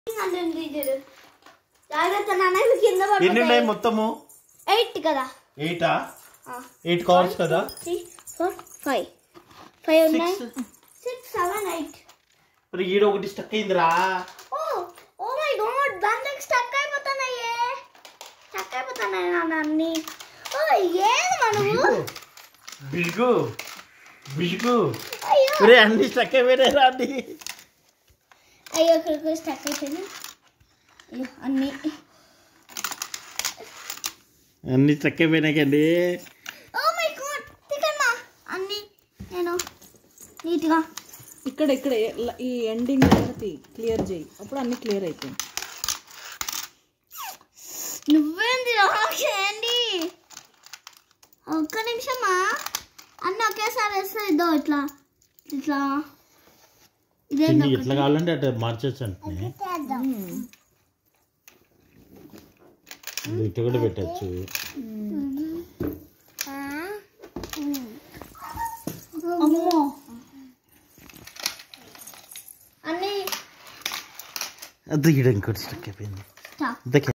అంటుంది చూడు జాగ్రత్త నాన్న ఇవి కింద ఎన్ని ఉన్నాయి పడిపోతాయి మొత్తము ఎయిట్ కదా ఎయిటా ఎయిట్ కవర్స్ కదా త్రీ ఫోర్ ఫైవ్ ఫైవ్ ఉన్నాయి సిక్స్ సిక్స్ సెవెన్ ఎయిట్ మరి ఈడ ఒకటి స్టక్ అయిందిరా ఓ ఓ మై గాడ్ దాంట్లోకి స్టక్ అయిపోతున్నాయే స్టక్ అయిపోతున్నాయి నాన్న అన్ని ఓ ఏది మనము బిజుగు బిజుగు అయ్యో ఒరే అన్ని స్టక్ అయిపోయినాయి రా అన్ని అయ్యో ఇక్కడికి స్టక్ అయిపోయింది అయ్యో అన్ని అన్ని స్టక్ అయిపోయినాయండి ఓ మై గాడ్ తికమ్మా అన్ని నేను నీట్గా ఇక్కడ ఇక్కడ ఎ- ఈ ఎండింగ్ క్లియర్ చేయి అప్పుడు అన్ని క్లియర్ అవుతాయి నువ్వేంది చేయండి ఒక్క నిమిషమా అన్ని ఒకేసారి వేస్తే ఇద్దో ఇట్లా ఇట్లా ఇదేంటి చిన్ని ఎట్లా కావాలంటే అట్లా మార్చచ్చు అంటే ఇటు కూడా పెట్టచ్చు అమ్మో అన్ని అది ఈడ ఇంకోటి స్టక్ అయిపోయింది స్టాప్ ఇంతకే